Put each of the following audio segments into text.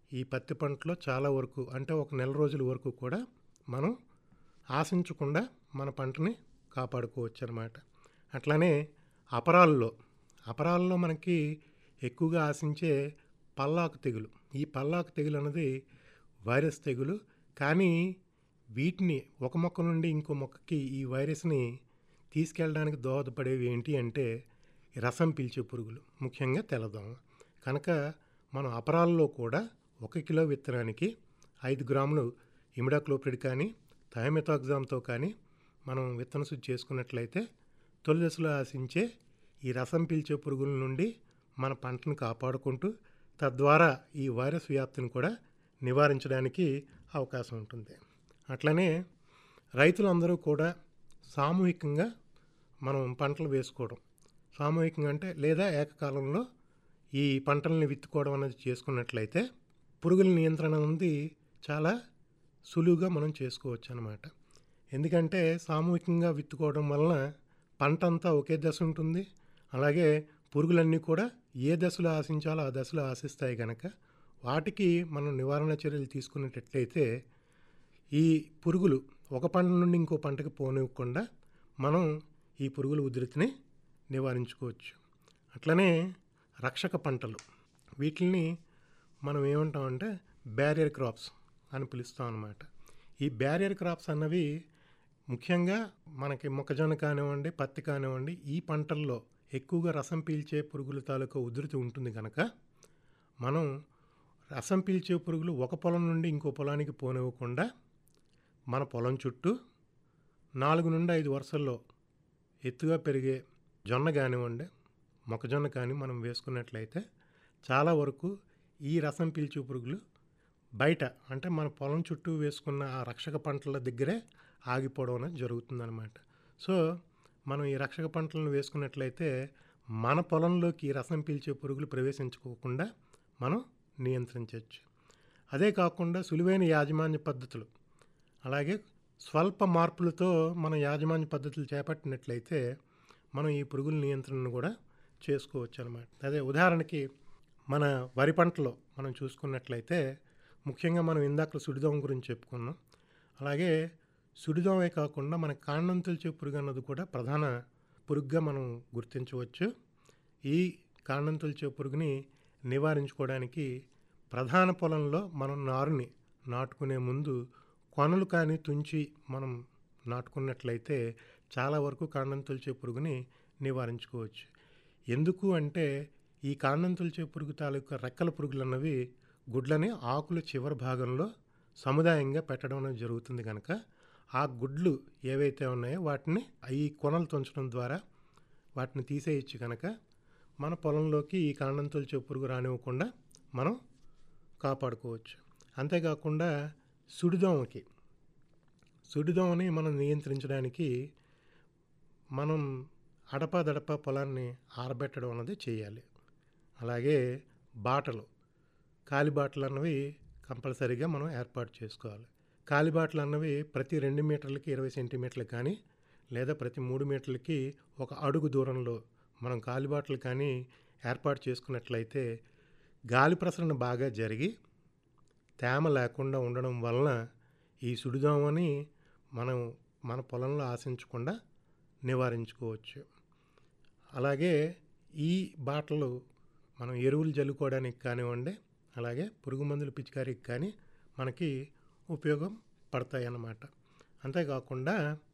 ఈ పత్తి పంటలో చాలా వరకు అంటే ఒక నెల రోజుల వరకు కూడా మనం ఆశించకుండా మన పంటని కాపాడుకోవచ్చు అనమాట అట్లానే అపరాల్లో అపరాల్లో మనకి ఎక్కువగా ఆశించే పల్లాకు తెగులు ఈ పల్లాకు తెగులు అన్నది వైరస్ తెగులు కానీ వీటిని ఒక మొక్క నుండి ఇంకో మొక్కకి ఈ వైరస్ని తీసుకెళ్ళడానికి దోహదపడేవి ఏంటి అంటే ఈ రసం పీల్చే పురుగులు ముఖ్యంగా తెల్లదోమ కనుక మనం అపరాల్లో కూడా ఒక కిలో విత్తనానికి ఐదు గ్రాములు ఇమిడాక్లోప్రిడ్ కానీ థైమెథాక్సామ్తో కానీ మనం విత్తన శుద్ధి చేసుకున్నట్లయితే తొలి దశలో ఆశించే ఈ రసం పీల్చే పురుగుల నుండి మన పంటను కాపాడుకుంటూ తద్వారా ఈ వైరస్ వ్యాప్తిని కూడా నివారించడానికి అవకాశం ఉంటుంది అట్లనే రైతులందరూ కూడా సామూహికంగా మనం పంటలు వేసుకోవడం సామూహికంగా అంటే లేదా ఏకకాలంలో ఈ పంటల్ని విత్తుకోవడం అనేది చేసుకున్నట్లయితే పురుగుల నియంత్రణ అనేది చాలా సులువుగా మనం చేసుకోవచ్చు అనమాట ఎందుకంటే సామూహికంగా విత్తుకోవడం వలన పంట అంతా ఒకే దశ ఉంటుంది అలాగే పురుగులన్నీ కూడా ఏ దశలో ఆశించాలో ఆ దశలో ఆశిస్తాయి కనుక వాటికి మనం నివారణ చర్యలు తీసుకునేటట్లయితే ఈ పురుగులు ఒక పంట నుండి ఇంకో పంటకి పోనివ్వకుండా మనం ఈ పురుగుల ఉధృతిని నివారించుకోవచ్చు అట్లనే రక్షక పంటలు వీటిని మనం ఏమంటామంటే బ్యారియర్ క్రాప్స్ అని పిలుస్తాం అన్నమాట ఈ బ్యారియర్ క్రాప్స్ అన్నవి ముఖ్యంగా మనకి మొక్కజొన్న కానివ్వండి పత్తి కానివ్వండి ఈ పంటల్లో ఎక్కువగా రసం పీల్చే పురుగుల తాలూకా ఉధృతి ఉంటుంది కనుక మనం రసం పీల్చే పురుగులు ఒక పొలం నుండి ఇంకో పొలానికి పోనివ్వకుండా మన పొలం చుట్టూ నాలుగు నుండి ఐదు వరుసల్లో ఎత్తుగా పెరిగే జొన్న కానివ్వండి మొక్కజొన్న కానీ మనం వేసుకున్నట్లయితే చాలా వరకు ఈ రసం పీల్చే పురుగులు బయట అంటే మన పొలం చుట్టూ వేసుకున్న ఆ రక్షక పంటల దగ్గరే ఆగిపోవడం అనేది జరుగుతుందన్నమాట సో మనం ఈ రక్షక పంటలను వేసుకున్నట్లయితే మన పొలంలోకి ఈ రసం పీల్చే పురుగులు ప్రవేశించుకోకుండా మనం నియంత్రించవచ్చు అదే కాకుండా సులువైన యాజమాన్య పద్ధతులు అలాగే స్వల్ప మార్పులతో మన యాజమాన్య పద్ధతులు చేపట్టినట్లయితే మనం ఈ పురుగుల నియంత్రణను కూడా చేసుకోవచ్చు అనమాట అదే ఉదాహరణకి మన వరి పంటలో మనం చూసుకున్నట్లయితే ముఖ్యంగా మనం ఇందాక సుడిదోమ గురించి చెప్పుకున్నాం అలాగే సుడిదోమే కాకుండా మన కాండం తొలిచే పురుగు అన్నది కూడా ప్రధాన పురుగుగా మనం గుర్తించవచ్చు ఈ కాండం తొలిచే పురుగుని నివారించుకోవడానికి ప్రధాన పొలంలో మనం నారుని నాటుకునే ముందు కొనలు కానీ తుంచి మనం నాటుకున్నట్లయితే చాలా వరకు కాండం తొలిచే పురుగుని నివారించుకోవచ్చు ఎందుకు అంటే ఈ కాండం తొలిచే పురుగు తాలూకా రెక్కల పురుగులు అన్నవి గుడ్లని ఆకుల చివరి భాగంలో సముదాయంగా పెట్టడం అనేది జరుగుతుంది కనుక ఆ గుడ్లు ఏవైతే ఉన్నాయో వాటిని ఈ కొనలు తుంచడం ద్వారా వాటిని తీసేయచ్చు కనుక మన పొలంలోకి ఈ కాండం తొలిచే పురుగు రానివ్వకుండా మనం కాపాడుకోవచ్చు అంతేకాకుండా సుడిదోమకి సుడిదోమని మనం నియంత్రించడానికి మనం అడపదడప పొలాన్ని ఆరబెట్టడం అన్నది చేయాలి అలాగే బాటలు కాలిబాటలు అన్నవి కంపల్సరీగా మనం ఏర్పాటు చేసుకోవాలి కాలిబాటలు అన్నవి ప్రతి రెండు మీటర్లకి ఇరవై సెంటీమీటర్లు కానీ లేదా ప్రతి మూడు మీటర్లకి ఒక అడుగు దూరంలో మనం కాలిబాటలు కానీ ఏర్పాటు చేసుకున్నట్లయితే గాలి ప్రసరణ బాగా జరిగి తేమ లేకుండా ఉండడం వలన ఈ సుడిదోమని మనం మన పొలంలో ఆశించకుండా నివారించుకోవచ్చు అలాగే ఈ బాటలు మనం ఎరువులు జల్లుకోవడానికి కానివ్వండి అలాగే పురుగు మందులు పిచికారికి కానీ మనకి ఉపయోగం పడతాయి అన్నమాట అంతేకాకుండా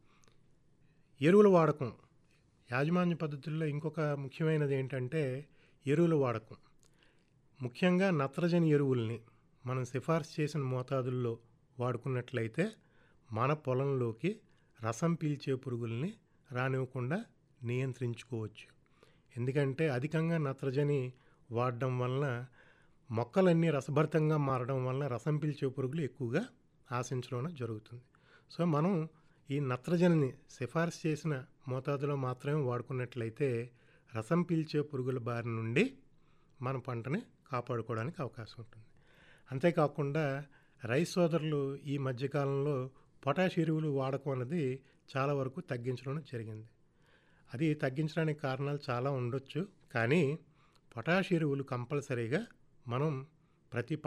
ఎరువుల వాడకం యాజమాన్య పద్ధతుల్లో ఇంకొక ముఖ్యమైనది ఏంటంటే ఎరువుల వాడకం ముఖ్యంగా నత్రజని ఎరువుల్ని మనం సిఫార్సు చేసిన మోతాదుల్లో వాడుకున్నట్లయితే మన పొలంలోకి రసం పీల్చే పురుగుల్ని రానివ్వకుండా నియంత్రించుకోవచ్చు ఎందుకంటే అధికంగా నత్రజని వాడడం వలన మొక్కలన్నీ రసభరితంగా మారడం వలన రసం పీల్చే పురుగులు ఎక్కువగా ఆశించడం జరుగుతుంది సో మనం ఈ నత్రజనిని సిఫార్సు చేసిన మోతాదులో మాత్రమే వాడుకున్నట్లయితే రసం పీల్చే పురుగుల బారి నుండి మన పంటని కాపాడుకోవడానికి అవకాశం ఉంటుంది అంతేకాకుండా రైస్ సోదరులు ఈ మధ్యకాలంలో పొటాష్ ఎరువులు వాడకం అనేది చాలా వరకు తగ్గించడం జరిగింది అది తగ్గించడానికి కారణాలు చాలా ఉండొచ్చు కానీ పొటాష్ ఎరువులు కంపల్సరీగా మనం ప్రతి